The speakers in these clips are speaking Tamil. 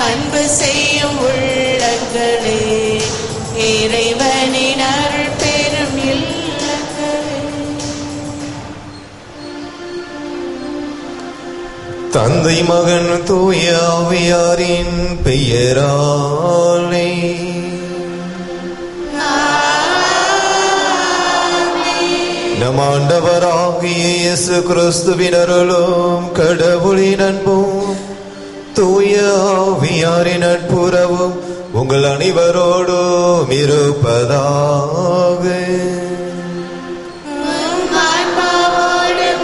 அன்பு செய்யும் உள்ளங்களே இறைவனின் அருள் பெரும் இல்லங்களே தந்தை மகன் தூய ஆவியாரின் பெயராலே நம் ஆண்டவராகிய இயேசு கிறிஸ்துவின் அருளும் கடவுளின் அன்பும் தூய ஆவியாரின் நட்புறவும் உங்கள் அனைவரோடும் இருப்பதாக உம் ஆன்மாவோடும்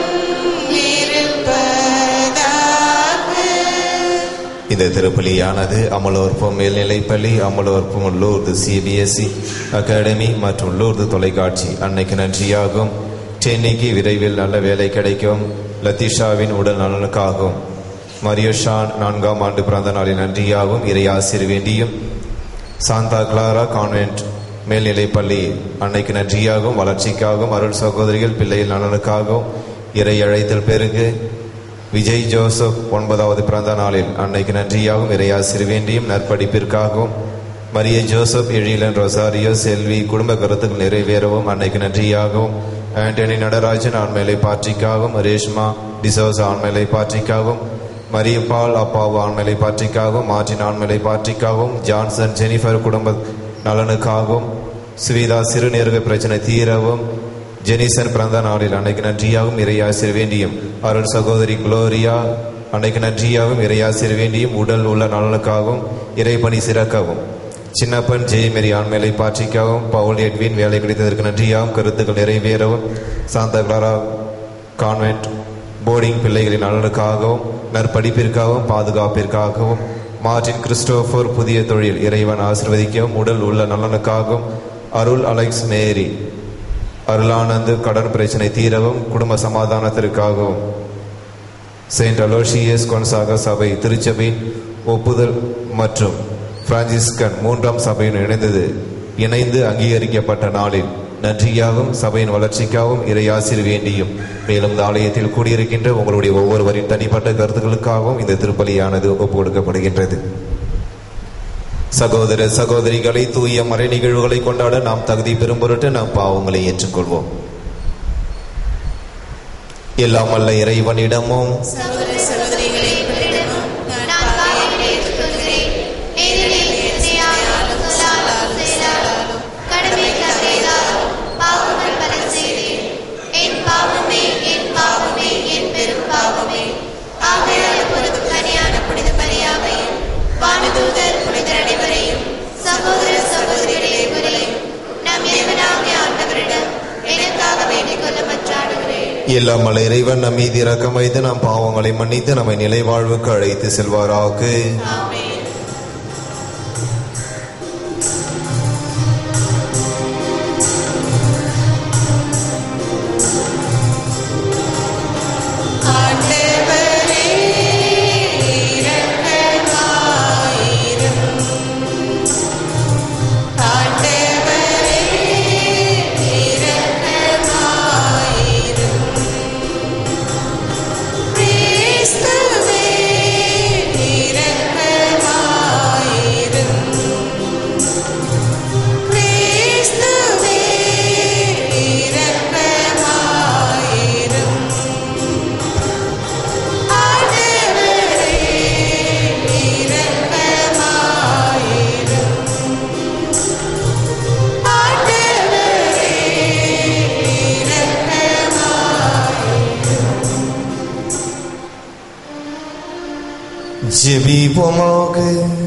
இருப்பதாக இந்த திருப்பலியானது அமலோற்பம் மேல்நிலைப்பள்ளி அமலோற்பம் லூர்து சிபிஎஸ்இ அகாடமி மற்றும் லூர்து தொலைக்காட்சி அன்னைக்கு நன்றியாகும் சென்னைக்கு விரைவில் நல்ல வேலை கிடைக்கும் லத்திஷாவின் உடல் நலனுக்காகும் மரியோஷான் நான்காம் ஆண்டு பிறந்த நாளின் நன்றியாகும் இறை ஆசிர் வேண்டியும் சாந்தா கிளாரா கான்வென்ட் மேல்நிலைப்பள்ளி அன்னைக்கு நன்றியாகவும் வளர்ச்சிக்காகவும் அருள் சகோதரிகள் பிள்ளைகள் நலனுக்காகவும் இறை அழைத்தல் பெருகு விஜய் ஜோசப் ஒன்பதாவது பிறந்த நாளில் அன்னைக்கு நன்றியாகவும் இறையாசிர் வேண்டியும் நற்படிப்பிற்காகவும் Maria Joseph Ezhilan Rosario Selvi குடும்ப கருத்துக்கள் நிறைவேறவும் அன்னைக்கு நன்றியாகவும் ஆண்டனி நடராஜன் ஆண்மையிலை பாற்றிக்காகவும் ரேஷ்மா டிசோஸ் ஆண்மையிலை பாற்றிக்காகவும் மரியப்பால் அப்பாவு ஆண்மையிலை பாற்றிக்காகவும் மார்டின் ஆண்மையிலை பாற்றிக்காகவும் ஜான்சன் ஜெனிஃபர் குடும்ப நலனுக்காகவும் சுவிதா சிறுநீரக பிரச்சனை தீரவும் ஜெனிசன் பிறந்த நாளில் அன்னைக்கு நன்றியாகவும் இறையாசிர் வேண்டியும் அருள் சகோதரி குளோரியா அன்னைக்கு நன்றியாகவும் இறையாசிர் வேண்டியும் உடல் உள்ள நலனுக்காகவும் இறைப்பணி சிறக்கவும் சின்னப்பன் ஜெயமேரி ஆண்மேலை பாற்றிக்காகவும் பவுல் எட்வின் வேலை கிடைத்ததற்கு நன்றியாகவும் கருத்துக்கள் நிறைவேறவும் சாந்தா கிளாரா கான்வென்ட் போர்டிங் பிள்ளைகளின் நலனுக்காகவும் நற்படிப்பிற்காகவும் பாதுகாப்பிற்காகவும் மார்டின் கிறிஸ்டோபர் புதிய தொழில் இறைவன் ஆசிர்வதிக்கவும் உடல் உள்ள நலனுக்காகவும் அருள் அலெக்ஸ் மேரி அருளானந்து கடன் பிரச்சனை தீரவும் குடும்ப சமாதானத்திற்காகவும் செயின்ட் அலோஷியஸ் கொன்சாக சபை திருச்சபையின் ஒப்புதல் மற்றும் பிரான்சிஸ்கன் மூன்றாம் சபையின் இணைந்தது இணைந்து அங்கீகரிக்கப்பட்ட நாளில் நன்றியாகவும் சபையின் வளர்ச்சிக்காகவும் இறையாசிர் வேண்டியும் மேலும் இந்த ஆலயத்தில் கூடியிருக்கின்ற உங்களுடைய ஒவ்வொருவரின் தனிப்பட்ட கருத்துக்களுக்காகவும் இந்த திருப்பலியானது ஒப்பு கொடுக்கப்படுகின்றது சகோதர சகோதரிகளை தூய மறை நிகழ்வுகளை கொண்டாட நாம் தகுதி பெறும் பொருட்டு நாம் பாவங்களை ஏற்றுக்கொள்வோம் எல்லாம் அல்ல இறைவனிடமும் சகோதர சகோதரிகளே உங்களிடமும் நான் நான் பாவிகளை ஏற்றுக்கொள்கிறேன். ஏனெனில் சிந்தையாலும், சொல்லாலும், செயலாலும், கடமை தவறியதாலும் பாவங்கள் பல செய்தேன். என் பாவமே, என் பாவமே, என் பெரும் பாவமே. ஆகையால் எப்பொழுது கனியான புனித மரியாதையும், வானதூதர் புனிதர் அனைவரையும், சகோதர சகோதரிகளே இவரையும், நம் தேவனாகிய ஆண்டவரிடம் எனக்காக வேண்டிக் கொள்ள மன்றாடுகிறேன் எல்லாம் அல்ல இறைவன் நம் மீது இரக்கம் வைத்து நம் பாவங்களை மன்னித்து நம்மை நிலை வாழ்வுக்கு அழைத்து செல்வாராக ஆமென் ஆண்டவரே இரக்கமாயிரும் ஆண்டவரே இரக்கமாயிரும் கிறிஸ்துவே இரக்கமாயிரும் கிறிஸ்துவே இரக்கமாயிரும் ஆண்டவரே இரக்கமாயிரும் ஆண்டவரே இரக்கமாயிரும் ஜெபிப்போமாக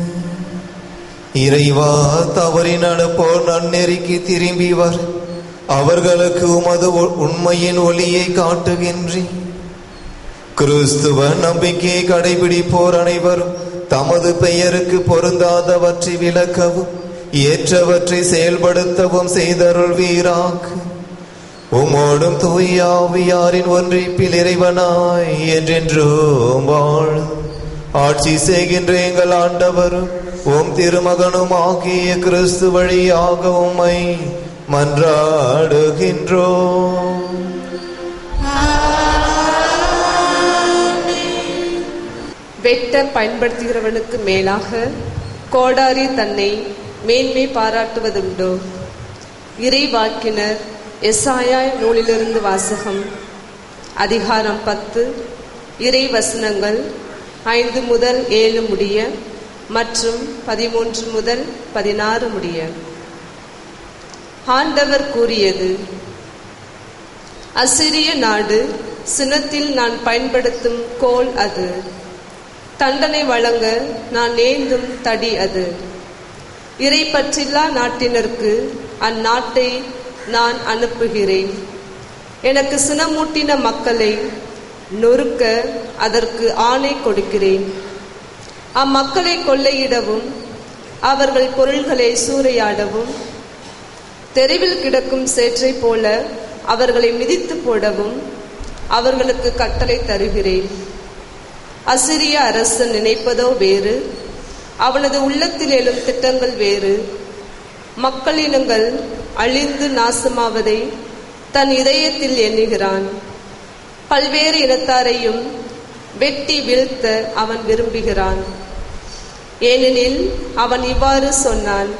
இறைவா தவறி நடப்போர் நன்னெறிக்கு திரும்பி வர் அவர்களுக்கு உமது ஒ- உண்மையின் ஒளியை காட்டுகின்றேன் கிறிஸ்துவ நம்பிக்கையை கடைபிடிப்போர் அனைவரும் தமது பெயருக்கு பொருந்தாதவற்றை விளக்கவும் ஏற்றவற்றை செயல்படுத்தவும் செய்தருள்வீராக உமோடும் தூயாவியாரின் ஒன்றிப்பில் இறைவனாய் என்றென்றும் வாழ் ஆட்சி செய்கின்ற எங்கள் ஆண்டவரும் உம் திருமகனும் ஆகிய கிறிஸ்து வழியாக உம்மை மன்றாடுகின்றோம் வெட்ட பயன்படுத்துகிறவனுக்கு மேலாக கோடாரி தன்னை மேன்மை பாராட்டுவதுண்டோ இறைவாக்கினர் எஸ்ஆயா நூலிலிருந்து வாசகம் அதிகாரம் பத்து இறை வசனங்கள் ஐந்து முதல் ஏழு முடிய மற்றும் பதிமூன்று முதல் பதினாறு முடிய ஆண்டவர் கூறியது அசிரிய நாடு சினத்தில் நான் பயன்படுத்தும் கோல் அது தண்டனை வழங்க நான் நேர்ந்தும் தடி அது இறை பற்றில்லா நாட்டினருக்கு அந்நாட்டை நான் அனுப்புகிறேன் எனக்கு சினமூட்டின மக்களை நொறுக்க அதற்கு ஆணை கொடுக்கிறேன் அம்மக்களை கொள்ளையிடவும் அவர்கள் பொருள்களை சூறையாடவும் தெருவில் கிடக்கும் சேற்றை போல அவர்களை மிதித்து போடவும் அவர்களுக்கு கட்டளை தருகிறேன் அசிரிய அரசன் நினைப்பதோ வேறு அவனது உள்ளத்தில் எழும் திட்டங்கள் வேறு மக்களினங்கள் அழிந்து நாசமாவதை தன் இதயத்தில் எண்ணுகிறான் பல்வேறு இனத்தாரையும் வெட்டி வீழ்த்த அவன் விரும்புகிறான் ஏனெனில் அவன் இவ்வாறு சொன்னான்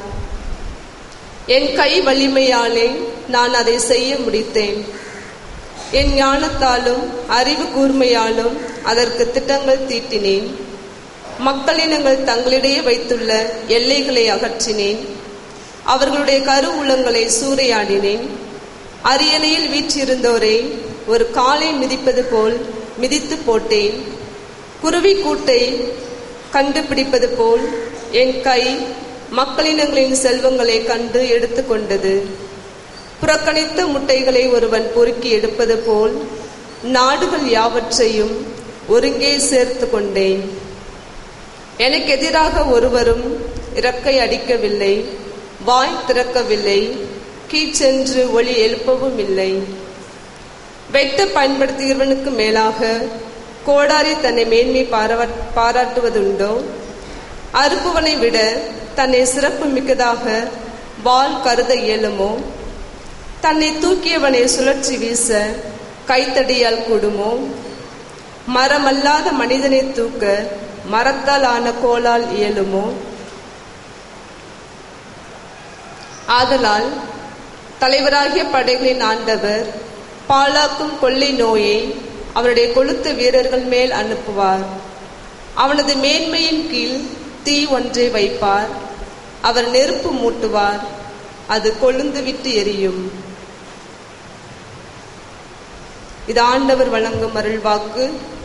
என் கை வலிமையாலே நான் அதை செய்ய முடித்தேன் என் ஞானத்தாலும் அறிவு கூர்மையாலும் அதற்கு திட்டங்கள் தீட்டினேன் மக்களினங்கள் தங்களிடையே வைத்துள்ள எல்லைகளை அகற்றினேன் அவர்களுடைய கரு உள்ளங்களை சூறையாடினேன் அரியணையில் வீற்றிருந்தோரை ஒரு காலை மிதிப்பது போல் மிதித்து போட்டேன் குருவி கூட்டை கண்டுபிடிப்பது போல் என் கை மக்களினங்களின் செல்வங்களை கண்டு எடுத்துக்கொண்டது புறக்கணித்த முட்டைகளை ஒருவன் பொறுக்கி எடுப்பது போல் நாடுகள் யாவற்றையும் ஒருங்கே சேர்த்து கொண்டேன் எனக்கு எதிராக ஒருவரும் இறக்கை அடிக்கவில்லை வாய் திறக்கவில்லை கீச்சென்று ஒளி எழுப்பவும் இல்லை வெட்ட பயன்படுத்துகிறவனுக்கு மேலாக கோடாரி தன்னை மேன்மை பாராட் பாராட்டுவதுண்டோ அறுப்புவனை விட தன்னை சிறப்பு மிக்கதாக வாள் கருத இயலுமோ தன்னை தூக்கியவனை சுழற்சி வீச கைத்தடியால் கூடுமோ மரமல்லாத மனிதனை தூக்க மரத்தால் ஆன கோலால் இயலுமோ ஆதலால் தலைவராகிய படைகளின் ஆண்டவர் பாலாக்கும் கொள்ளை நோயை அவருடைய கொளுத்த வீரர்கள் மேல் அனுப்புவார் அவனது மேன்மையின் கீழ் தீ ஒன்றை வைப்பார் அவர் நெருப்பு மூட்டுவார் அது கொழுந்து விட்டு எரியும் இது ஆண்டவர் வழங்கும் அருள்வாக்கு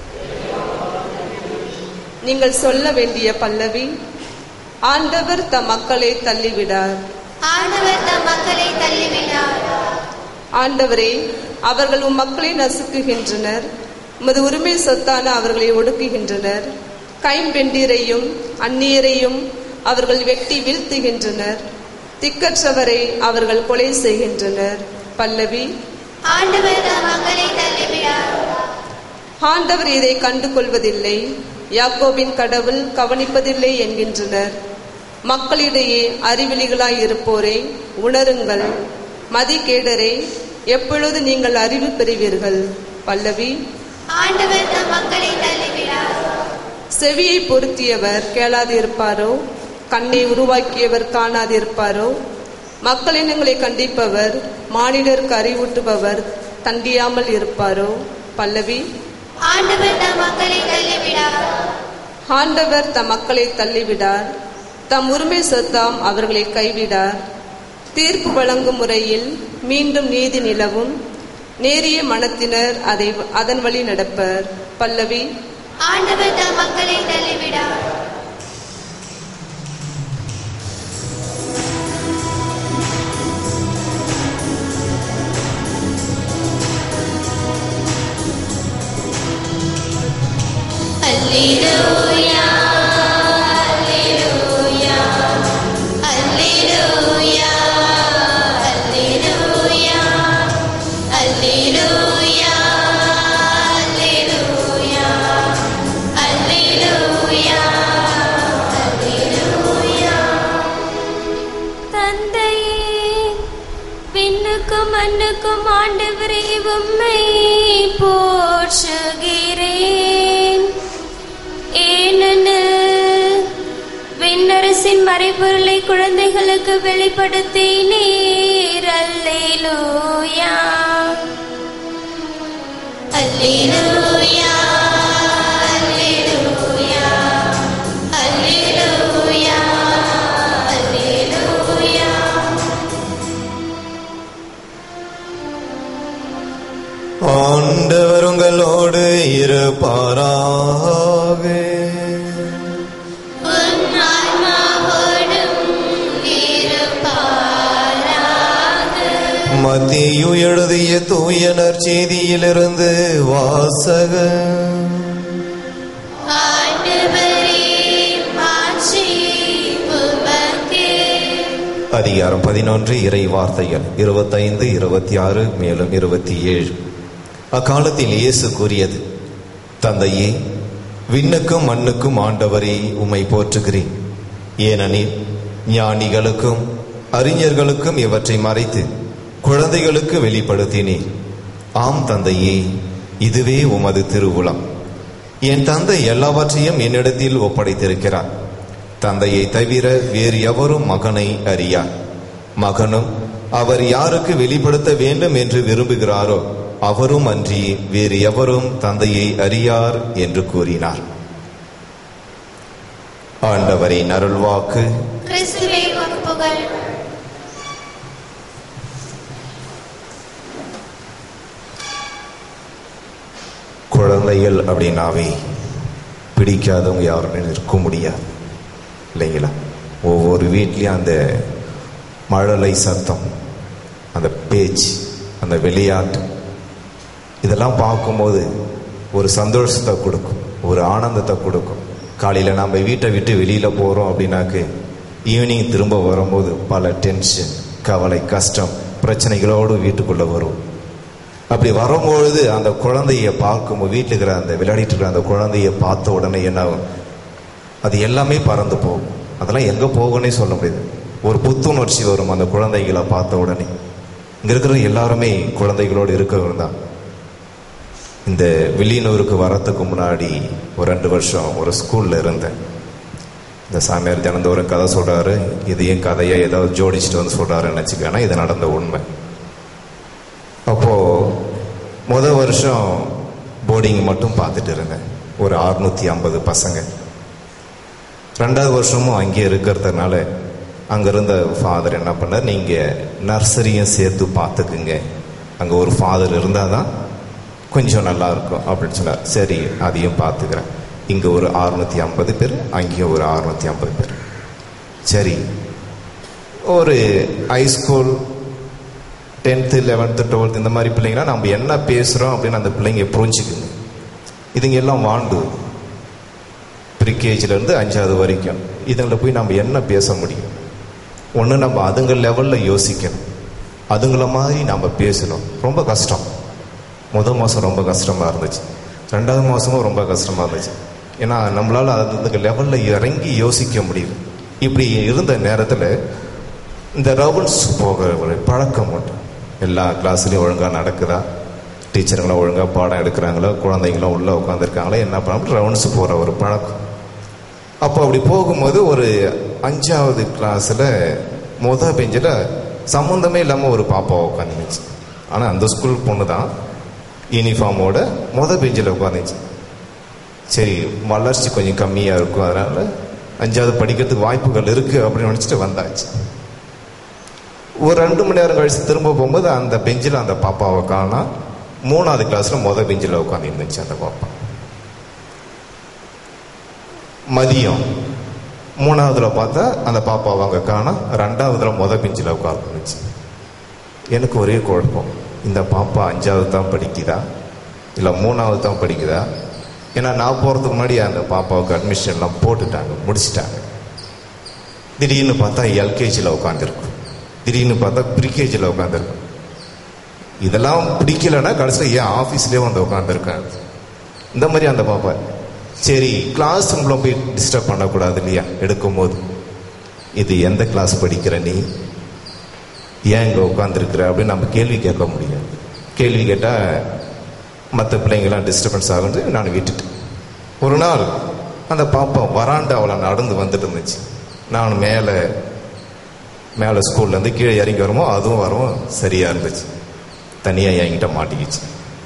நீங்கள் சொல்ல வேண்டிய பல்லவி ஆண்டவர் தம் மக்களை தள்ளிவிடார் ஆண்டவர் தம் மக்களை தள்ளிவிட்டார் ஆண்டவரே அவர்கள் உம் மக்களை நசுக்குகின்றனர் உமது உரிமை சொத்தான அவர்களை ஒடுக்குகின்றனர் கைம்பெண்டீரையும் அந்நியரையும் அவர்கள் வெட்டி வீழ்த்துகின்றனர் திக்கற்றவரை அவர்கள் கொலை செய்கின்றனர் பல்லவி ஆண்டவர் தம் மக்களை தள்ளிவிட்டார் ஆண்டவர் இதை கண்டு கொள்வதில்லை யாக்கோபின் கடவுள் கவனிப்பதில்லை என்கின்றனர் மக்களிடையே அறிவிலிகளாய் இருப்போரே உணருங்கள் மதிகேடரே எப்பொழுது நீங்கள் அறிவு பெறுவீர்கள் பல்லவி ஆண்டவர் தம் மக்களை தள்ளிவிட்டார் செவியை பொருத்தியவர் கேளாதிருப்பாரோ கண்ணை உருவாக்கியவர் காணாதிருப்பாரோ மக்களினங்களை கண்டிப்பவர் மானிடருக்கு அறிவூட்டுபவர் தண்டியாமல் இருப்பாரோ பல்லவி ஆண்டவர் தம் மக்களை தள்ளிவிட்டார் ஆண்டவர் தம் மக்களை தள்ளிவிடார் தம் உரிமை சொத்தாம் அவர்களை கைவிடார் தீர்ப்பு வழங்கும் முறையில் மீண்டும் நீதி நிலவும் நேரிய மனத்தினர் அதை அதன் வழி நடப்பர் பல்லவி ஆண்டவர் தம் மக்களை தள்ளிவிடார் அல்லேலூயா அல்லேலூயா அல்லேலூயா அல்லேலூயா அல்லேலூயா அல்லேலூயா அல்லேலூயா அல்லேலூயா தந்தையே விண்ணுக்கும் மண்ணுக்கும் ஆண்டவரே உம்மை போற்றுகிறேன் ஏனெனில் அரசின் மறைபொருளை குழந்தைகளுக்கு வெளிப்படுத்தினீர் அல்லேலூயா அல்லேலூயா அல்லேலூயா அல்லேலூயா அல்லேலூயா ஆண்டவர் உங்களோடு இருப்பாராக உன் ஆன்மாவோடும் இருப்பாராக மத்தியு எழுதிய தூய நற்செய்தியிலிருந்து வாசகம் ஆண்டவரே மாட்சி உமக்கே அதிகாரம் பதினொன்று இறை வார்த்தைகள் இருபத்தைந்து இருபத்தி ஆறு மேலும் இருபத்தி ஏழு அக்காலத்தில் இயேசு கூறியது தந்தையே விண்ணுக்கும் மண்ணுக்கும் ஆண்டவரே உம்மை போற்றுகிறேன் ஏனெனில் ஞானிகளுக்கும் அறிஞர்களுக்கும் இவற்றை மறைத்து குழந்தைகளுக்கு வெளிப்படுத்தினீர் ஆம் தந்தையே இதுவே உமது திருவுளம் என் தந்தை எல்லாவற்றையும் என்னிடத்தில் ஒப்படைத்திருக்கிறார் தந்தையை தவிர வேறு எவரும் மகனை அறியார் மகனும் அவர் யாருக்கு வெளிப்படுத்த வேண்டும் என்று விரும்புகிறாரோ அவரும் அன்றி வேறு எவரும் தந்தையை அறியார் என்று கூறினார் ஆண்டவரின் அருள்வாக்கு கிறிஸ்துவே உமக்கு புகழ் குழந்தைகள் அப்படின்னாவே பிடிக்காதவங்க யாருமே இருக்க முடியாது இல்லைங்களா ஒவ்வொரு வீட்லேயும் அந்த மழலை சத்தம் அந்த பேச்சு அந்த விளையாட்டு இதெல்லாம் பார்க்கும்போது ஒரு சந்தோஷத்தை கொடுக்கும் ஒரு ஆனந்தத்தை கொடுக்கும் காலையில் நம்ம வீட்டை விட்டு வெளியில் போகிறோம் அப்படின்னாக்கு ஈவினிங் திரும்ப வரும்போது பல டென்ஷன் கவலை கஷ்டம் பிரச்சனைகளோடு வீட்டுக்குள்ளே வரும் அப்படி வரும்பொழுது அந்த குழந்தைய பார்க்கும்போது வீட்டில் இருக்கிற அந்த விளையாடிட்டு இருக்கிற அந்த குழந்தைய பார்த்த உடனே என்ன ஆகும் அது எல்லாமே பறந்து போகும் அதெல்லாம் எங்கே போகும்னே சொல்ல முடியாது ஒரு புத்துணர்ச்சி வரும் அந்த குழந்தைகளை பார்த்த உடனே இங்கே இருக்கிற எல்லாருமே குழந்தைகளோடு இருக்கவங்க தான் இந்த வில்லியனூருக்கு வரத்துக்கு முன்னாடி ஒரு ரெண்டு வருஷம் ஒரு ஸ்கூலில் இருந்தேன் இந்த சாமியார் தினந்தோறும் கதை சொல்கிறாரு இதையும் கதையை ஏதாவது ஜோடிச்சுட்டு வந்து சொல்கிறாருன்னு நினச்சிக்கன்னா இது நடந்த உண்மை அப்போது முத வருஷம் போர்டிங் மட்டும் பார்த்துட்டு இருந்தேன் ஒரு அறுநூற்றி ஐம்பது பசங்க ரெண்டாவது வருஷமும் அங்கே இருக்கிறதுனால அங்கே இருந்த ஃபாதர் என்ன பண்ணார் நீங்கள் நர்சரியும் சேர்த்து பார்த்துக்குங்க அங்கே ஒரு ஃபாதர் இருந்தால் தான் கொஞ்சம் நல்லா இருக்கும் அப்படின்னு சொன்னார் சரி அதையும் பார்த்துக்கிறேன் இங்கே ஒரு அறுநூற்றி ஐம்பது பேர் அங்கேயும் ஒரு அறுநூற்றி ஐம்பது பேர் சரி ஒரு ஹைஸ்கூல் டென்த்து லெவன்த்து டுவெல்த் இந்த மாதிரி பிள்ளைங்கன்னா நம்ம என்ன பேசுகிறோம் அப்படின்னு அந்த பிள்ளைங்க புரிஞ்சுக்குங்க இதுங்க எல்லாம் வாண்டு ப்ரிகேஜிலேருந்து அஞ்சாவது வரைக்கும் இதுங்களை போய் நம்ம என்ன பேச முடியும் ஒன்று நம்ம அதுங்க லெவலில் யோசிக்கணும் அதுங்கள மாதிரி நம்ம பேசணும் ரொம்ப கஷ்டம் முதல் மாதம் ரொம்ப கஷ்டமாக இருந்துச்சு ரெண்டாவது மாதமும் ரொம்ப கஷ்டமாக இருந்துச்சு ஏன்னா நம்மளால் அதுங்க லெவலில் இறங்கி யோசிக்க முடியல இப்படி இருந்த நேரத்தில் இந்த ரவுண்ட்ஸ் போகிற ஒரு பழக்கம் மட்டும் எல்லா கிளாஸ்லேயும் ஒழுங்காக நடக்குதா டீச்சருங்களும் ஒழுங்காக பாடம் எடுக்கிறாங்களோ குழந்தைங்களும் உள்ளே உட்காந்துருக்காங்களோ என்ன பண்ணாமல் ரவுண்ட்ஸ் போகிற ஒரு பழக்கம் அப்போ அப்படி போகும்போது ஒரு அஞ்சாவது கிளாஸில் முத பெஞ்சில் சம்மந்தமே இல்லாமல் ஒரு பாப்பா உட்காந்துச்சு ஆனால் அந்த ஸ்கூல் பொண்ணு தான் யூனிஃபார்மோட முத பெஞ்சில் உட்காந்துச்சு சரி வளர்ச்சி கொஞ்சம் கம்மியாக இருக்கும் அதனால் அஞ்சாவது படிக்கிறதுக்கு வாய்ப்புகள் இருக்குது அப்படின்னு நினச்சிட்டு வந்தாச்சு ஒரு ரெண்டு மணி நேரம் கழிச்சு திரும்ப போகும்போது அந்த பெஞ்சில் அந்த பாப்பாவை காணா மூணாவது கிளாஸில் முத பெஞ்சில் உட்காந்து இருந்துச்சு அந்த பாப்பா மதியம் மூணாவதுல பார்த்தா அந்த பாப்பாவை அங்கே காணா ரெண்டாவதுல முத பெஞ்சில் உட்காந்துருந்துச்சு எனக்கு ஒரே குழப்பம் இந்த பாப்பா அஞ்சாவது தான் படிக்குதா இல்லை மூணாவது தான் படிக்குதா ஏன்னா நான் போகிறதுக்கு முன்னாடி அந்த பாப்பாவுக்கு அட்மிஷன்லாம் போட்டுட்டாங்க முடிச்சிட்டாங்க திடீர்னு பார்த்தா எல்கேஜியில் உட்காந்துருக்கும் திடீர்னு பார்த்தா ப்ரீகேஜியில் உட்காந்துருக்கும் இதெல்லாம் பிடிக்கலன்னா கடைசியில் ஏன் ஆஃபீஸ்லேயே வந்து உட்காந்துருக்கேன் இந்த மாதிரி அந்த பாப்பா சரி கிளாஸ் ரூமில் போய் டிஸ்டர்ப் பண்ணக்கூடாது இல்லையா எடுக்கும்போது இது எந்த கிளாஸ் படிக்கிற நீ ஏன் இங்கே உட்காந்துருக்குற அப்படின்னு நம்ம கேள்வி கேட்க முடியாது கேள்வி கேட்டால் மற்ற பிள்ளைங்களாம் டிஸ்டர்பன்ஸ் ஆகுது நான் விட்டுட்டேன் ஒரு நாள் அந்த பாப்பா வராண்டாவில் நடந்து வந்துட்டு இருந்துச்சு நான் மேலே மேலே ஸ்கூல்லேருந்து கீழே இறங்கி வருமோ அதுவும் வரும் சரியாக இருந்துச்சு தனியாக என்கிட்ட மாட்டிக்கிச்சு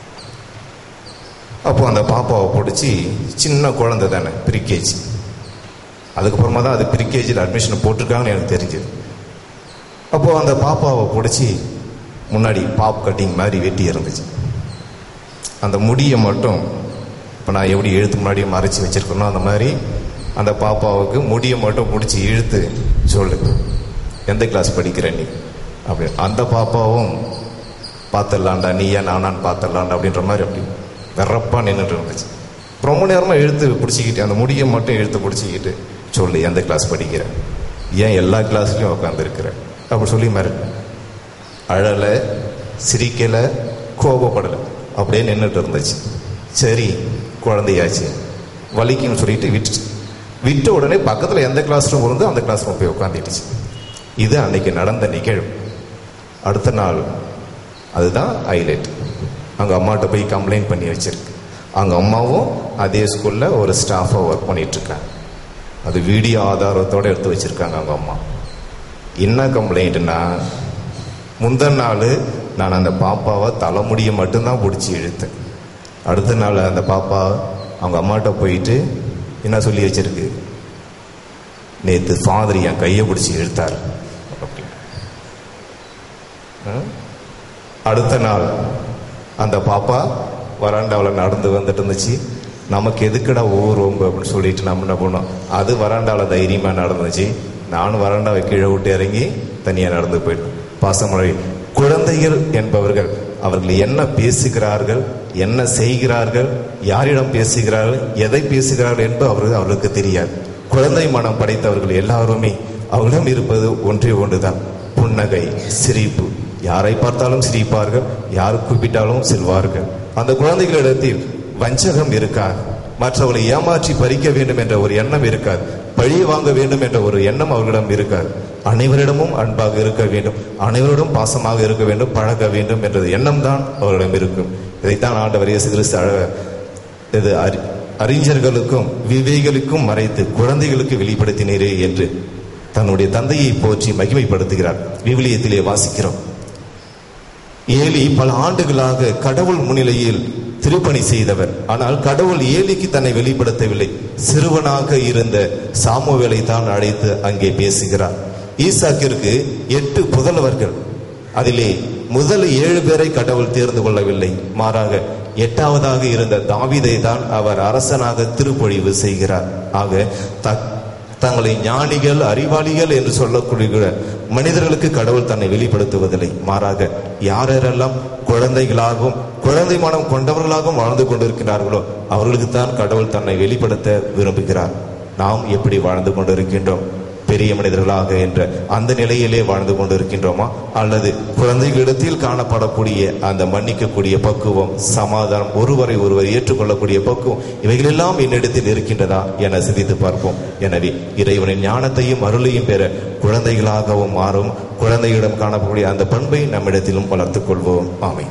அப்போ அந்த பாப்பாவை பிடிச்சி சின்ன குழந்தை தானே ப்ரீகேஜி அதுக்கப்புறமா தான் அது ப்ரீகேஜியில் அட்மிஷன் போட்டிருக்காங்கன்னு எனக்கு தெரிஞ்சது அப்போது அந்த பாப்பாவை பிடிச்சி முன்னாடி பாப் கட்டிங் மாதிரி வெட்டி இருந்துச்சு அந்த முடியை மட்டும் இப்போ நான் எப்படி எழுத்து முன்னாடி மறைச்சி வச்சிருக்கணும் அந்த மாதிரி அந்த பாப்பாவுக்கு முடியை மட்டும் பிடிச்சி இழுத்து சொல்லு எந்த கிளாஸ் படிக்கிற நீ அப்படி அந்த பாப்பாவும் பார்த்துடலாண்டா நீயா நானான்னு பார்த்துடலாண்டா அப்படின்ற மாதிரி அப்படி வெறப்பாக நின்றுட்டு இருந்துச்சு ரொம்ப நேரமாக இழுத்து பிடிச்சிக்கிட்டு அந்த முடியை மட்டும் இழுத்து பிடிச்சிக்கிட்டு சொல்லு எந்த கிளாஸ் படிக்கிற ஏன் எல்லா கிளாஸ்லையும் உட்காந்துருக்குற அப்படி சொல்லி மிரட்டு அழலை சிரிக்கலை கோபப்படலை அப்படியே நின்றுட்டு இருந்துச்சு சரி குழந்தையாச்சு வலிக்குன்னு சொல்லிட்டு விட்டுச்சு விட்ட உடனே பக்கத்தில் எந்த கிளாஸ் ரூம் இருந்தோ அந்த கிளாஸ் ரூம் போய் உட்காந்துட்டுச்சு இது அன்னைக்கு நடந்த நிகழ்வு அடுத்த நாள் அதுதான் ஹைலைட் அவங்க அம்மாட்ட போய் கம்ப்ளைண்ட் பண்ணி வச்சிருக்கு அவங்க அம்மாவும் அதே ஸ்கூலில் ஒரு ஸ்டாஃபாக ஒர்க் பண்ணிட்டு இருக்காங்க அது வீடியோ ஆதாரத்தோடு எடுத்து வச்சிருக்காங்க அவங்க அம்மா என்ன கம்ப்ளைண்ட்னா முந்தின நாள் நான் அந்த பாப்பாவை தலைமுடியை மட்டும்தான் பிடிச்சி இழுத்தேன் அடுத்த நாள் அந்த பாப்பா அவங்க அம்மாட்ட போயிட்டு என்ன சொல்லி வச்சிருக்கு நேற்று ஃபாதர் என் கையை பிடிச்சி இழுத்தார் அப்படி. ஆ? அடுத்த நாள் அந்த பாப்பா வராண்டாவில் நடந்து வந்துட்டு இருந்துச்சு நமக்கு எதுக்குடா ஊர் ரொம்ப அப்படின்னு சொல்லிட்டு நம்ம என்ன பண்ணோம் அது வராண்டாவில் தைரியமாக நடந்துச்சு நானும் வராண்டாவை கீழே விட்டு இறங்கி தனியாக நடந்து போயிட்டேன் பாசமழை குழந்தைகள் என்பவர்கள் அவர்கள் என்ன பேசுகிறார்கள் என்ன செய்கிறார்கள் யாரிடம் பேசுகிறார்கள் எதை பேசுகிறார்கள் என்பது அவர்கள் அவர்களுக்கு தெரியாது குழந்தை மனம் படைத்தவர்கள் எல்லாருமே அவர்களிடம் இருப்பது ஒன்றே ஒன்றுதான் புன்னகை சிரிப்பு யாரை பார்த்தாலும் சிரிப்பார்கள் யார் கூப்பிட்டாலும் செல்வார்கள் அந்த குழந்தைகளிடத்தில் வஞ்சகம் இருக்காது மற்றவர்களை ஏமாற்றி பறிக்க வேண்டும் என்ற ஒரு எண்ணம் இருக்காது பழி வாங்க வேண்டும் என்ற ஒரு எண்ணம் அவர்களிடம் இருக்காது அனைவரிடமும் அன்பாக இருக்க வேண்டும் அனைவரிடம் பாசமாக இருக்க வேண்டும் பழக வேண்டும் என்ற எண்ணம் தான் அவர்களிடம் இருக்கும் இதைத்தான் ஆண்டவர் இயேசு கிறிஸ்து அழ இது அறி அறிஞர்களுக்கும் விவேகளுக்கும் மறைத்து குழந்தைகளுக்கு வெளிப்படுத்தினீரே என்று தன்னுடைய தந்தையை போற்றி மகிமைப்படுத்துகிறார் விவிலியத்திலே வாசிக்கிறோம் ஏலி பல ஆண்டுகளாக கடவுள் முன்னிலையில் திருப்பணி செய்தவர் ஆனால் கடவுள் ஏலிக்கு தன்னை வெளிப்படுத்தவில்லை சிறுவனாக இருந்த சாமுவேலை தான் அழைத்து அங்கே பேசுகிறார் ஈசாக்கிற்கு எட்டு புதல்வர்கள் அதிலே முதல் ஏழு பேரை கடவுள் தேர்ந்து கொள்ளவில்லை மாறாக எட்டாவதாக இருந்த தாவீதை தான் அவர் அரசனாக திருப்பொழிவு செய்கிறார் ஆக த- தங்களை ஞானிகள் அறிவாளிகள் என்று சொல்லக்கூடிய மனிதர்களுக்கு கடவுள் தன்னை வெளிப்படுத்துவதில்லை மாறாக யாரெல்லாம் குழந்தைகளாகவும் குழந்தை மனம் கொண்டவர்களாகவும் வாழ்ந்து கொண்டிருக்கிறார்களோ அவர்களுக்கு தான் கடவுள் தன்னை வெளிப்படுத்த விரும்புகிறார் நாம் எப்படி வாழ்ந்து கொண்டிருக்கின்றோம் பெரிய மனிதர்களாக என்ற அந்த நிலையிலே வாழ்ந்து கொண்டிருக்கின்றோமா அல்லது குழந்தைகளிடத்தில் காணப்படக்கூடிய அந்த மன்னிக்கக்கூடிய பக்குவம் சமாதானம் ஒருவரை ஒருவர் ஏற்றுக்கொள்ளக்கூடிய பக்குவம் இவைகளெல்லாம் என்னிடத்தில் இருக்கின்றதா என சிந்தித்து பார்ப்போம் எனவே இறைவனின் ஞானத்தையும் அருளையும் பெற குழந்தைகளாகவும் மாறும் குழந்தைகளிடம் காணப்படக்கூடிய அந்த பண்பை நம்மிடத்திலும் வளர்த்துக் கொள்வோம் ஆமை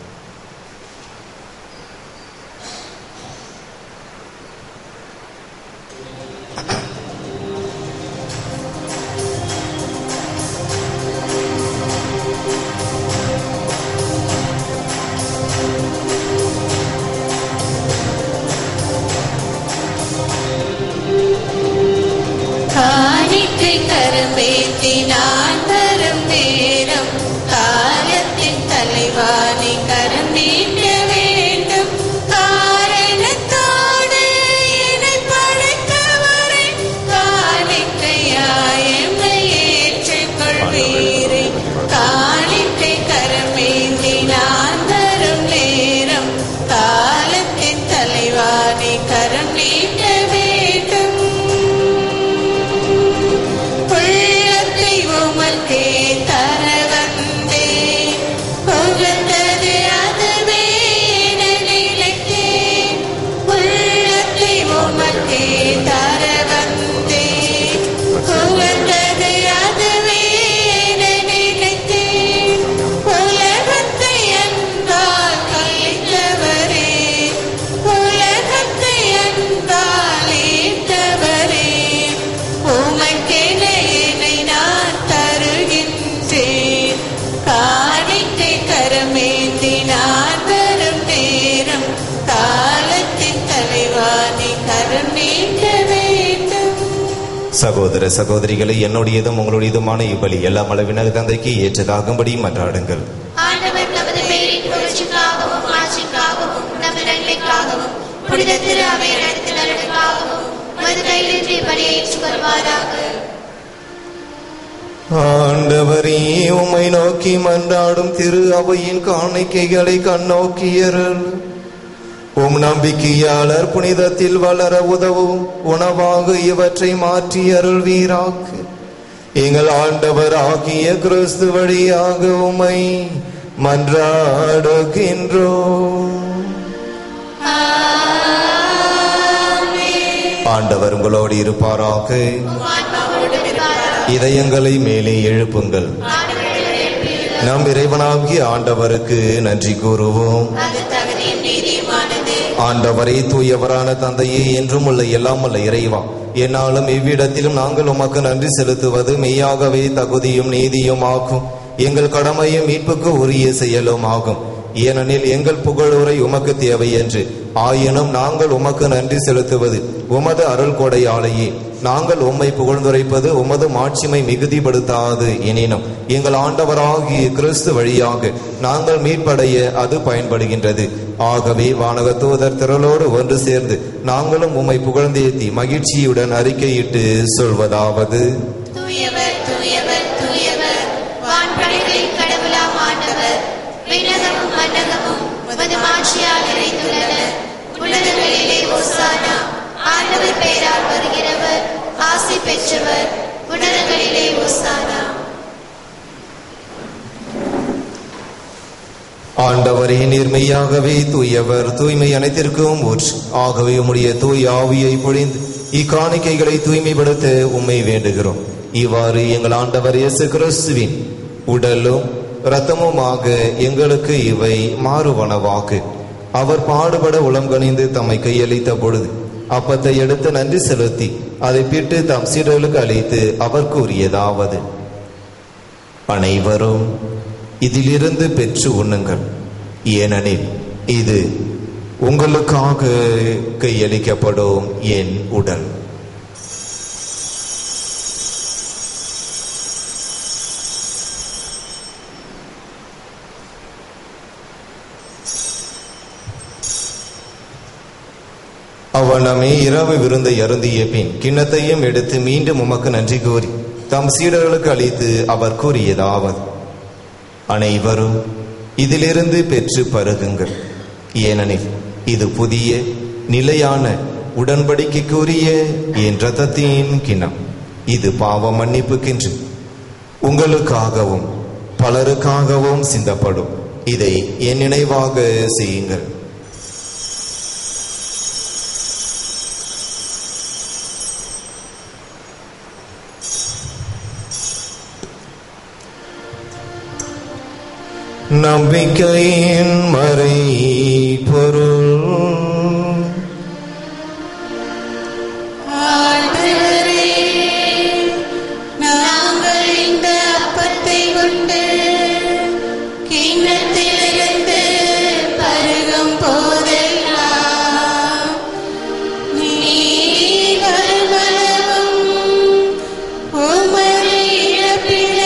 காணிக்கை கரும்பேத்தி நான் வரும் நேரம் காலத்தின் தலைவானே சகோதர சகோதரிகளை என்னுடையதும் உங்களுடையதுமான இப்பலி எல்லாம் அளவினக தந்தைக்கு ஏற்றதாகும்படி மன்றாடுங்கள் ஆண்டவர் நமது பெயரின் புகழ்ச்சிக்காகவும் ஆட்சிக்காகவும் நமது நன்மைக்காகவும் புனித திரு அவை நடத்தி நலனுக்காகவும் மது கையிலின்றி பலியை ஏற்றுக்கொள்வாராக ஆண்டவரே உம்மை நோக்கி மன்றாடும் திரு அவையின் காணிக்கைகளை கண்ணோக்கியருள் உம் நம்பிக்கையாளர் புனிதத்தில் வளர உதவும் உணவாக இவற்றை மாற்றி அருள்வீராக்கு எங்கள் ஆண்டவர் ஆகிய கிறிஸ்து வழியாக உம்மை மன்றாடுகின்றோம் ஆண்டவர் உங்களோடு இருப்பாராக இதயங்களை மேலே எழுப்புங்கள் நம் இறைவனாகிய ஆண்டவருக்கு நன்றி கூறுவோம் அது தகுதியும் நீதியுமானது ஆண்டவரே தூயவரான தந்தையே என்றும் உள்ள எல்லாம் உள்ள இறைவா என்னாலும் இவ்விடத்திலும் நாங்கள் உமக்கு நன்றி செலுத்துவது மெய்யாகவே தகுதியும் நீதியும் ஆகும் எங்கள் கடமையும் மீட்புக்கு உரிய செயலும் ஆகும் ஏனெனில் எங்கள் புகழுரை உமக்கு தேவை என்று ஆயினும் நாங்கள் உமக்கு நன்றி செலுத்துவது உமது அருள் கொடையாலேயே நாங்கள் உம்மை புகழ்ந்துரைப்பது உமது மாட்சிமை மிகுதிப்படுத்தாது எனினும் எங்கள் ஆண்டவராகிய கிறிஸ்து வழியாக நாங்கள் மீட்படைய அது பயன்படுகின்றது ஆகவே வானக தூதர் திரளோடு ஒன்று சேர்ந்து நாங்களும் உம்மை புகழ்ந்தேத்தி மகிழ்ச்சியுடன் அறிக்கையிட்டு சொல்வதாவது தூயவர் தூயவர் தூயவர் வான்படைகளின் கடவுளாம் ஆண்டவர் விண்ணகமும் மன்னகமும் உமது மாட்சியால் நிறைந்துள்ளன உன்னதங்களிலே ஓசானா ஆண்டவர் பெயரால் வருகிறவர் ஆசி பெற்றவர் உன்னதங்களிலே ஓசானா ஆண்டவரே நீர்மையாகவே தூயவர் தூய்மை அனைத்திற்கும் ஊற்று ஆகவே உம்முடைய தூய் ஆவியை பொழிந்து இக்காணிக்கைகளை தூய்மைப்படுத்த உம்மை வேண்டுகிறோம் இவ்வாறு எங்கள் ஆண்டவர் இயேசு கிறிஸ்துவின் உடலும் இரத்தமுமாக எங்களுக்கு இவை மாறுவனவாக்கு அவர் பாடுபட உளம் கனிந்து தம்மை கையளித்த பொழுது அப்பத்தை எடுத்து நன்றி செலுத்தி அதை பிட்டு தம் சீடர்களுக்கு அளித்து அவர் கூறியதாவது அனைவரும் இதிலிருந்து பெற்று உண்ணுங்கள் ஏனெனில் இது உங்களுக்காக கையளிக்கப்படும் என் உடல் அவனமே இரவு விருந்தை அருந்திய பின் கிண்ணத்தையும் எடுத்து மீண்டும் உமக்கு நன்றி கூறி தம் சீடர்களுக்கு அளித்து அவர் கூறியதாவது அனைவரும் இதிலிருந்து பெற்று பருகுங்கள் ஏனெனில் இது புதிய நிலையான உடன்படிக்கைக்குரிய என் ரத்தத்தின் கிண்ணம் இது பாவ மன்னிப்புக்கென்று உங்களுக்காகவும் பலருக்காகவும் சிந்தப்படும் இதை என் நினைவாக செய்யுங்கள் நம்பிக்கையின் மறை பொருள் ஆண்டவரே, நாங்கள் இந்த அப்பத்தை கொண்டு கிண்ணத்திலிருந்து பருகும் போதெல்லாம் நீர் வருமளவும் உமது இழப்பினை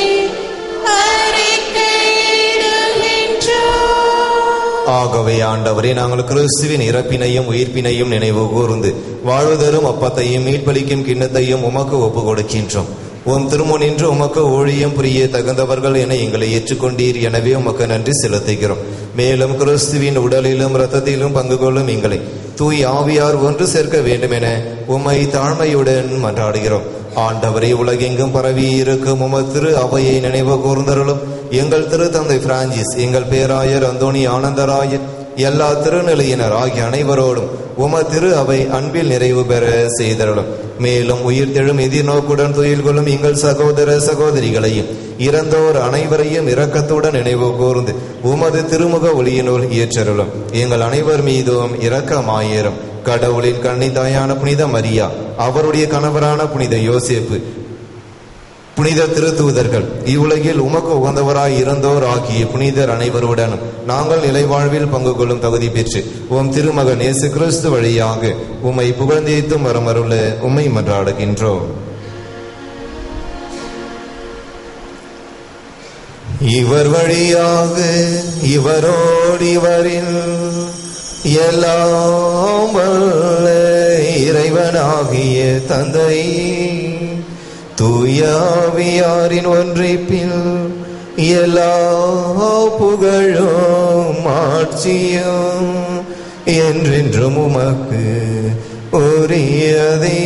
அறிக்கையிடுகின்றோம். ஆகவே ஆண்டவரே நாங்கள் கிறிஸ்துவின் இறப்பினையும் உயிர்ப்பினையும் நினைவு கூர்ந்து வாழ்வுதரும் அப்பத்தையும் மீட்பளிக்கும் கிண்ணத்தையும் உமக்கு ஒப்பு கொடுக்கின்றோம் உம் திருமுன் நின்று உமக்கு ஊழியம் புரிய தகுந்தவர்கள் என எங்களை ஏற்றுக்கொண்டீர் எனவே உமக்கு நன்றி செலுத்துகிறோம் மேலும் கிறிஸ்துவின் உடலிலும் இரத்தத்திலும் பங்கு கொள்ளும் எங்களை தூய் ஆவியார் ஒன்று சேர்க்க வேண்டும் என உம்மை தாழ்மையுடன் மன்றாடுகிறோம் ஆண்டவரே உலகெங்கும் பரவி இருக்கும் உமது திரு அவையை நினைவு கூர்ந்தருளும் எங்கள் திரு தந்தை பிரான்சிஸ் எங்கள் பேராயர் அந்தோணி ஆனந்தராயர் எல்லா திருநிலையினர் ஆகிய அனைவரோடும் உம திரு அவை அன்பில் நிறைவு பெற செய்தருளும் மேலும் உயிர்த்தெழும் எதிர்நோக்குடன் துயில் கொள்ளும் எங்கள் சகோதர சகோதரிகளையும் இறந்தோர் அனைவரையும் இரக்கத்துடன் நினைவு கூர்ந்து உமது திருமுக ஒளியினுள் ஏற்றருளும் எங்கள் அனைவர் மீதும் இரக்கமாயிரும் கடவுளின் கண்ணி தாயான புனித மரியா அவருடைய கணவரான புனித யோசேப்பு புனித திருத்தூதர்கள் இவ்வுலகில் உமக்கு உகந்தவராய் இருந்தோர் ஆகிய புனிதர் அனைவருடனும் நாங்கள் நிலைவாழ்வில் பங்கு கொள்ளும் தகுதி பெற்று உம் திருமகன் இயேசு கிறிஸ்து வழியாக உம்மை புகழ்ந்தேத்தும் வரமருள உம்மை மன்றாடுகின்றோம் இவர் வழியாக இவரோடு இவரில் எல்லாம் வல்ல இறைவனாகிய தந்தை தூயாவியாரின் ஒன்றிப்பில் எல்லா புகழும் ஆட்சியும் என்றென்றும் உமக்கு உரியதே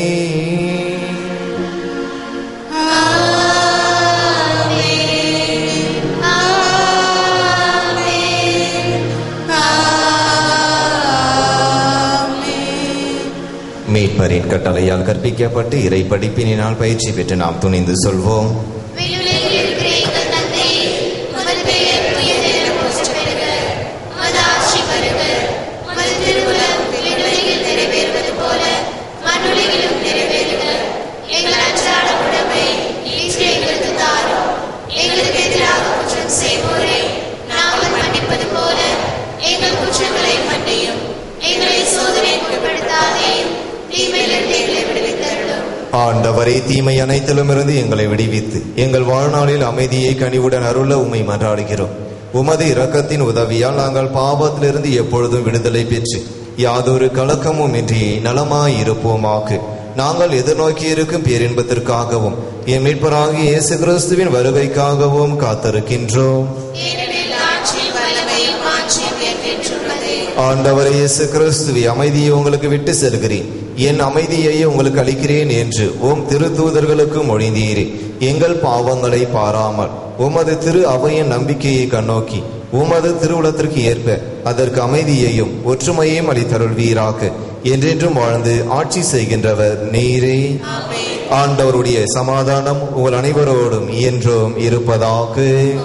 மீட்பரின் கட்டளையால் கற்பிக்கப்பட்டு இறை படிப்பினால் பயிற்சி பெற்று நாம் துணிந்து சொல்வோம் விண்ணுலகில் இருக்கிற எங்கள் தந்தையே, உமது பெயர் தூயது என போற்றப் பெறுக. உமது ஆட்சி வருக. உமது திருவுளம் விண்ணுலகில் நிறைவேறுவது போல மண்ணுலகிலும் நிறைவேறுக. எங்கள் அன்றாட உணவை இன்று எங்களுக்கு தாரும். எங்களுக்கு எதிராக குற்றம் செய்வோரை நாங்கள் மன்னிப்பது போல எங்கள் குற்றங்களை மன்னியும் எங்களை சோதனைக்கு உட்படுத்தாதேயும் தீமையிலிருந்து எங்களை விடுவித்தருளும் ஆண்டவரே தீமை அனைத்திலும் இருந்து எங்களை விடுவித்து எங்கள் வாழ்நாளில் அமைதியை கனிவுடன் அருள உம்மை மன்றாடுகிறோம் உமது இரக்கத்தின் உதவியால் நாங்கள் பாவத்திலிருந்து எப்பொழுதும் விடுதலை பெற்று யாதொரு கலக்கமும் இன்றி நலமாய் இருப்போமாக்கு நாங்கள் எதிர்நோக்கி இருக்கும் பேரின்பத்திற்காகவும் என் மீட்பராகிய இயேசு கிறிஸ்துவின் வருகைக்காகவும் காத்திருக்கின்றோம் ஏனெனில் ஆட்சியும் வல்லமையும் மாட்சியும் என்றென்றுள்ளதே ஆண்டவரே இயேசு கிறிஸ்துவை அமைதியை உங்களுக்கு விட்டு செல்கிறேன் என் அமைதியையே உங்களுக்கு அளிக்கிறேன் என்று ஓம் திருத்தூதர்களுக்கு மொழிந்தீரே எங்கள் பாவங்களை பாராமல் உமது திரு அவையின் நம்பிக்கையை கண்ணோக்கி உமது திருவுளத்திற்கு ஏற்ப அதற்கு அமைதியையும் ஒற்றுமையையும் அளித்தருள்வீராக என்றென்றும் வாழ்ந்து ஆட்சி செய்கின்றவர் நீரே ஆண்டவருடைய சமாதானம் உங்கள் அனைவரோடும் என்றும் இருப்பதாக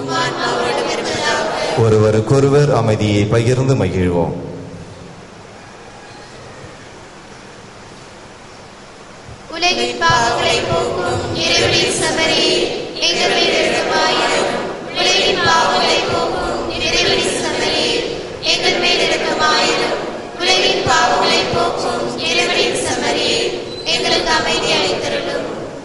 ஒருவருக்கொருவர் அமைதியை பகிர்ந்து மகிழ்வோம் உலகின் பாவங்களை போக்கும் இறைவனின் சபரி எங்கள் மேல் இரக்கமாயிரும் உலகின் பாவங்களை போக்கும் இறைவனின் சபரி எங்கள் மேல் இரக்கமாயிரும் உலகின் பாவங்களை போக்கும் இறைவனின் சபரி எங்களுக்கு அமைதி அளித்தருளும்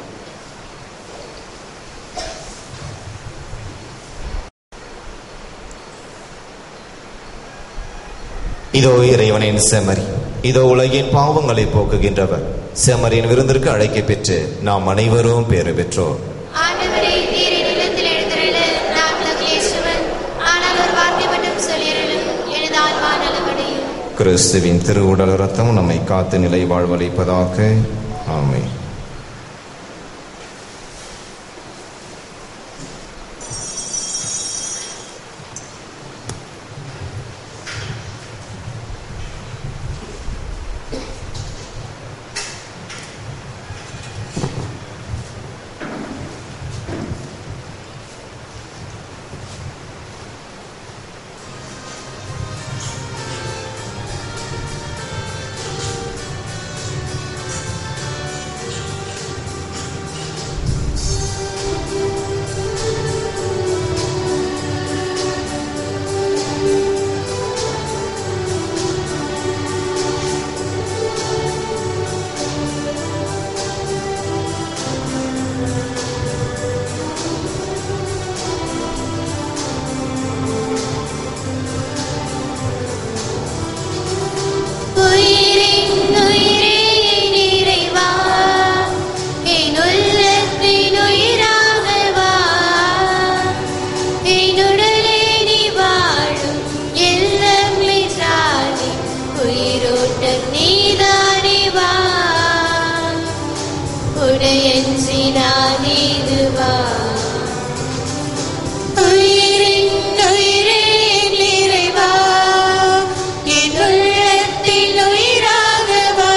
இதோ இறைவனின் செமரி இதோ உலகின் பாவங்களை போக்குகின்றவர் செமரின் விருந்திற்கு அழைக்கப் பெற்று நாம் அனைவரும் பேறு பெற்றோர் ஆண்டவரே நீரை நிலத்தில் எழுந்தருள நான் லக்லேஸ்வரன் ஆனால் ஒரு வார்த்தை மட்டும் சொல்லியருளும் எனது ஆன்மா நலமடையும் கிறிஸ்துவின் திருவுடல் ரத்தம் நம்மை காத்து நிலை வாழ்வளிப்பதாக ஆமென் உயிரின் உயிரே என் இறைவா, என் உள்ளத்தின் உயிராக வா. என் உடலே நீ வாழும் எல்லாம் என்றாலே, உயிரோட்டம் நீதானே வா. உடையன்றி நான் இது வா உயிரின் உயிரே என் இறைவா, என் உள்ளத்தின் உயிராக வா.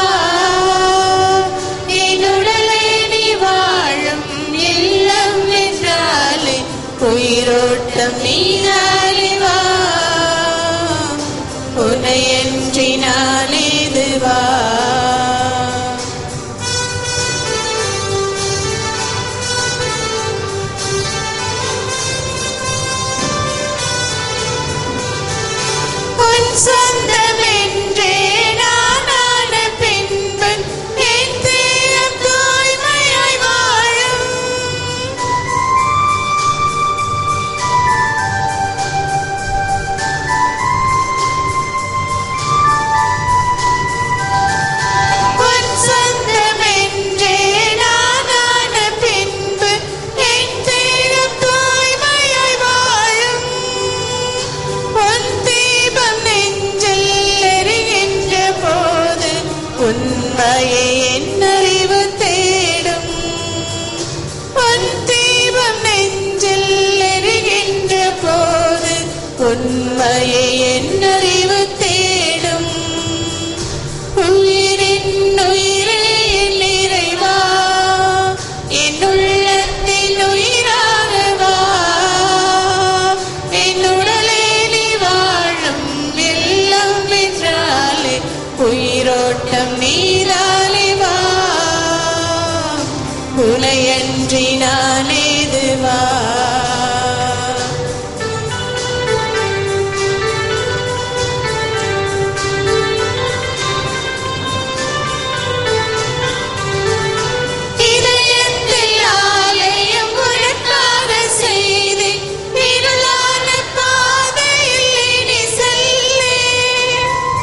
என் உடலே நீ வாழும் இல்லம் என்றாலே, உயிரோட்டம் நீதானே வா. உன்னையன்றி நான் இது வா உனையன்றி நான் ஏதுவா இதயத்தில் ஆலயம் உனக்காக செய்தேன். இருளான பாதையில் இனி செல்லேன்.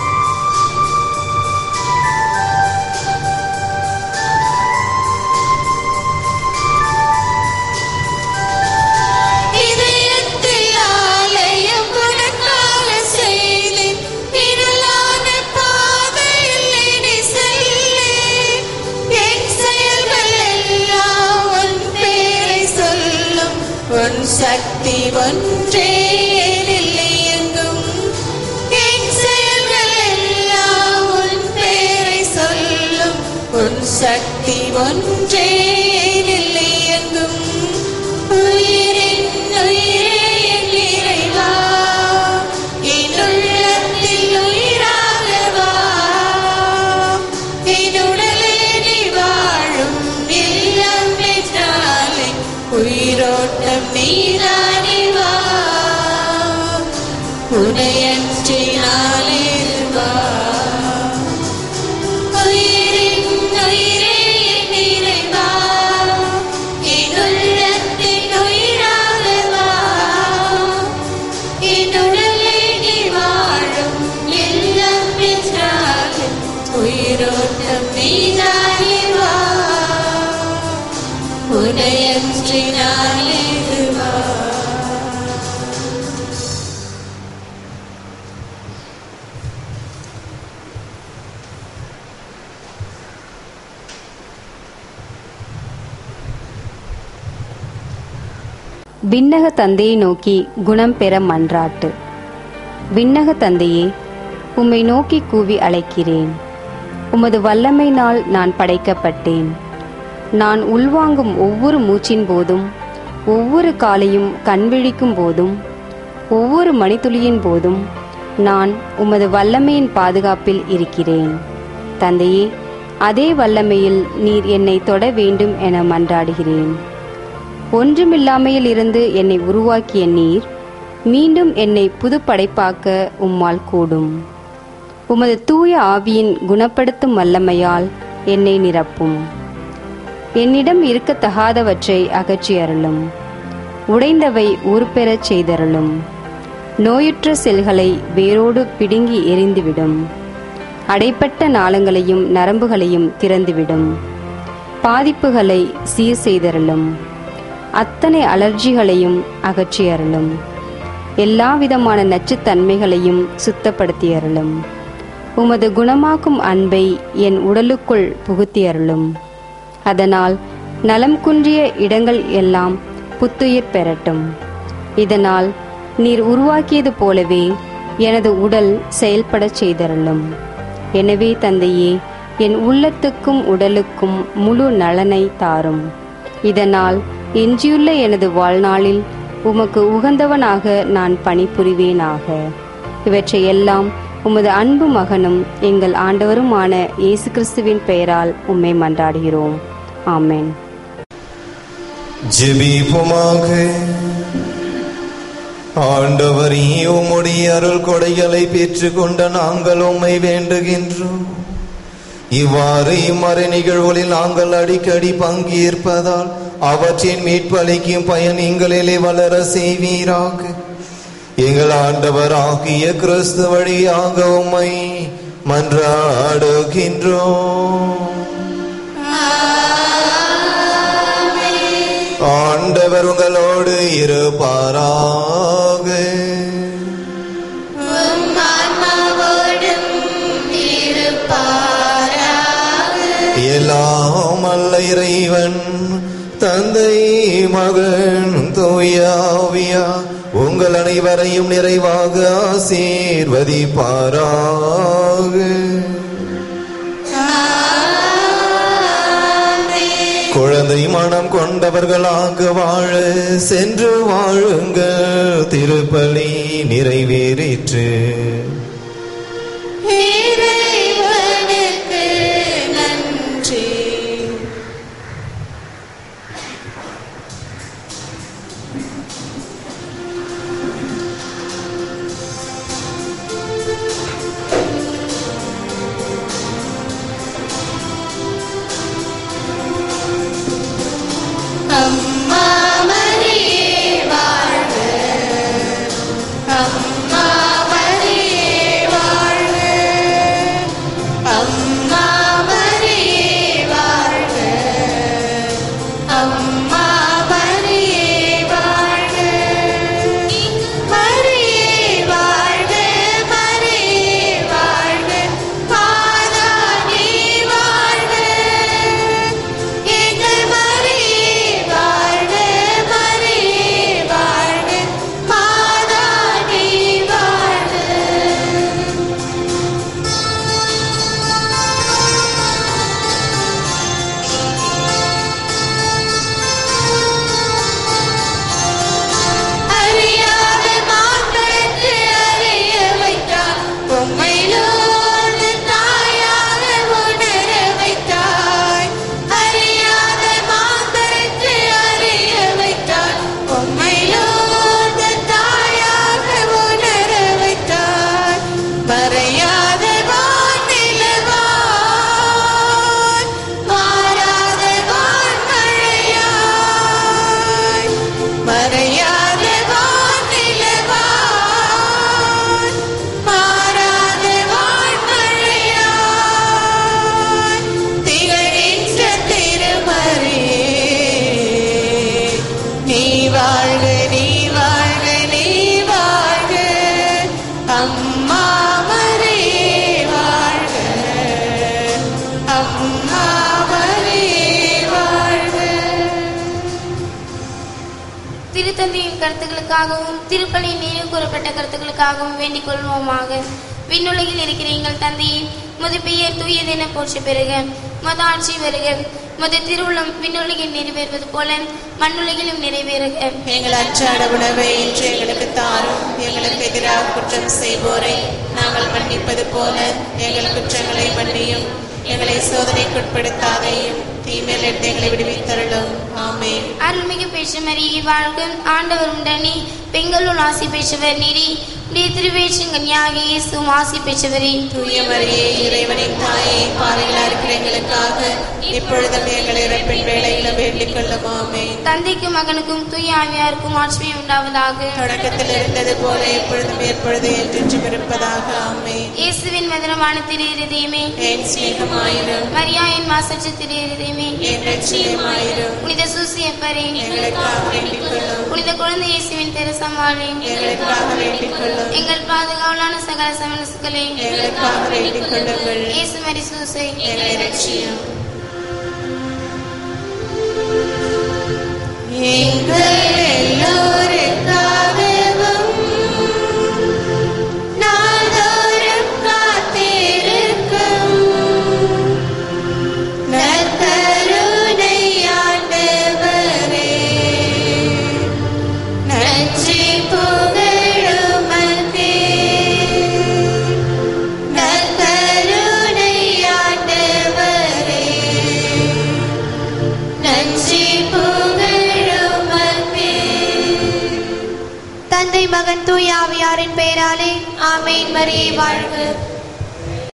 இதயத்தில் ஆலயம் உனக்காக செய்தேன். இருளான பாதையில் இனி செல்லேன். என் செயல்கள் எல்லாம் உன் பேரை சொல்லும். உன் சக்தி ஒன்றே என்னில் இயங்கும். என் செயல்கள் எல்லாம் உன் பேரை சொல்லும். உன் சக்தி ஒன்றே என்னில் இயங்கும். உயிரின் உயிரே என் இறைவா, என் உள்ளத்தில் உயிராக வா. என் உடலே நீ வாழும் இல்லம் பெற்றாலே, உயிரோட்டம் நீதானே வா. உனையன்றி நான் ஏதுவா? உயிரின் உயிரே என் இறைவா, என் உள்ளத்தின் உயிராக வா. என் உடலே நீ வாழும் இல்லம் பெற்றாலே, உயிரோட்டம் நீதானே வா. உனையன்றி நான் ஏதுவா? விண்ணக தந்தையை நோக்கி குணம் பெற மன்றாட்டு விண்ணக தந்தையே உம்மை நோக்கி கூவி அழைக்கிறேன் உமது வல்லமையினால் நான் படைக்கப்பட்டேன் நான் உள்வாங்கும் ஒவ்வொரு மூச்சின் போதும் ஒவ்வொரு காலையும் கண்விழிக்கும் போதும் ஒவ்வொரு மணித்துளியின் போதும் நான் உமது வல்லமையின் பாதுகாப்பில் இருக்கிறேன் தந்தையே அதே வல்லமையில் நீர் என்னை தொட வேண்டும் என மன்றாடுகிறேன் ஒன்றுமில்லாமையில் இருந்து என்னை உருவாக்கிய நீர் மீண்டும் என்னை புதுப்படைப்பாக்க உம்மால் கூடும் உமது தூய ஆவியின் குணப்படுத்தும் வல்லமையால் என்னை நிரப்பும் என்னிடம் இருக்கத்தகாதவற்றை அகற்றி அருளும் உடைந்தவை உருப்பெறச் செய்தருளும் நோயுற்ற செல்களை வேரோடு பிடுங்கி எரிந்துவிடும் அடைப்பட்ட நாளங்களையும் நரம்புகளையும் திறந்துவிடும் பாதிப்புகளை சீர் செய்தருளும் அத்தனை அலர்ஜிகளையும் அகற்றி அருளும் எல்லா விதமான நச்சுத்தன்மைகளையும் சுத்தப்படுத்தி அருளும் உமது குணமாக்கும் அன்பை என் உடலுக்குள் புகுத்தி அருளும் அதனால் நலம் குன்றிய இடங்கள் எல்லாம் புத்துயிர் பெறட்டும் இதனால் நீர் உருவாக்கியது போலவே எனது உடல் செயல்படச் செய்தருளும் எனவே தந்தையே என் உள்ளத்துக்கும் உடலுக்கும் முழு நலனை தாரும் இதனால் எஞ்சியுள்ள எனது வாழ்நாளில் உமக்கு உகந்தவனாக நான் பணிபுரிவேனாக இவற்றை எல்லாம் உமது அன்பு மகனும் எங்கள் ஆண்டவருமான இயேசு கிறிஸ்துவின் பெயரால் உம்மை மன்றாடுகிறோம் ஆமென் ஜெபிப்போமாக ஆண்டவரே உம்முடைய அருள் கொடைகளை பெற்றுக்கொண்ட நாங்கள் உம்மை வேண்டுகின்றோம் இவ்வாறு இம்மறை நிகழ்வுகளில் நாங்கள் அடிக்கடி பங்கேற்பதால் அவற்றின் மீட்பளிக்கும் பயன் எங்களிலே வளர செய்வீராக எங்கள் ஆண்டவராகிய கிறிஸ்து வழியாக உம்மை மன்றாடுகின்றோம் ஆண்டவர் உங்களோடு இருப்பாராக உம் ஆன்மாவோடும் இருப்பாராக. எல்லாம் அல்ல இறைவன் தந்தை மகன் தூயாவியா உங்கள் அனைவரையும் நிறைவாக ஆசீர்வதிப்பாராக குழந்தை மனம் கொண்டவர்களாக வாழ சென்று வாழுங்கள் திருப்பலி நிறைவேறிற்று இறைவனுக்கு நன்றி அம்மா மரியே வாழ்க அம்மா மரியே வாழ்க அம்மா மரியே வாழ்க அம்மா மரியே வாழ்க மரியே வாழ்க மரியே வாழ்க மாதா நீ வாழ்க எங்கள் மரியே வாழ்க மரியே வாழ்க மாதா நீ வாழ்க அறியாத மாக்களுக்கு அறிய வைத்தார் உம்மையிலோடு தாயாக உணர வைத்தாய் அறியாத மாக்களுக்கு அறிய வைத்தார் உம்மையிலோடு தாயாக உணர வைத்தாய் மறையாத வானிலவாய் மாறாத வான்மழையாய் மறையாத வானிலவாய் மாறாத வான்மழையாய் திகழ்கின்ற திருமறியே நீ வாழ்க நீ வாழ்க நீ வாழ்க அம்மா மரியே வாழ்க அம்மா மரியே வாழ்க திருத்தந்தையின் கருத்துக்களுக்காகவும் திருப்பலியின் நினைவு கூறப்பட்ட கருத்துக்களுக்காகவும் வேண்டிக் கொள்வோமாக விண்ணுலகில் இருக்கிற எங்கள் தந்தையே முது பெயர் தூயதென போற்ற பெறுக மத ஆட்சி வருக முது திருவுளம் விண்ணுலகில் நிறைவேறுவது போல மண்ணுலகிலும் நிறைவேறுக எங்கள் அன்றாட உணவை இன்று எங்களுக்கு தாரும் எங்களுக்கு எதிராக குற்றம் செய்வோரை நாங்கள் மன்னிப்பது போல எங்கள் குற்றங்களை மன்னியும் எங்களை சோதனைக்குட்படுத்தாதையும் தீமையில் எடுத்து எங்களை விடுவித்தருளும் ஆமென் அருள்மிகு பேசுமரியை வாழ்க ஆண்டவர் உண்டனி பெண்களுள் ஆசி பெற்றவர் நீரி உடைய திருவேற்றங்கன்யாக இயேசுவும் ஆசி பெற்றவரே தூய மரியே இறைவனின் தாயே பாறைகளா இருக்கிற எங்களுக்காக இப்பொழுதும் எங்கள் இறப்பின் வேலையில வேண்டிக் கொள்ளும் ஆமென் தந்தைக்கும் மகனுக்கும் தூய ஆவியாருக்கும் ஆட்சிமை உண்டாவதாக தொடக்கத்தில் இருந்தது போல எப்பொழுதும் ஏற்படுது என்றென்றும் இருப்பதாக ஆமென் இயேசுவின் மதுரமான திரு இருதயமே என் சிநேகமாயிரும் மரியாயின் மாசற்ற திரு இருதயமே என் லட்சியமாயிரும் புனித சூசியப்பரே எங்களுக்காக வேண்டிக் கொள்ளும் புனித குழந்தை இயேசுவின் தெரசம்மாளே எங்களுக்காக வேண்டிக் கொள்ளும் எங்கள் பாதுகாவலான சகல சமனசுகளே எங்களுக்காக வேண்டிக் கொள்ளுங்கள் இயேசு மரி சூசை எங்களை ரட்சியும் எங்கள் எல்லோருக்காகவும் நாள்தோறும் காத்திருக்கும் நற்கருணை ஆண்டவரே, நன்றி புகழுமக்கே. நற்கருணை ஆண்டவரே, நன்றி புகழுமக்கே. தந்தை மகன் தூய் ஆவியாரின் பெயராலே ஆமேன் மரியே வாழ்க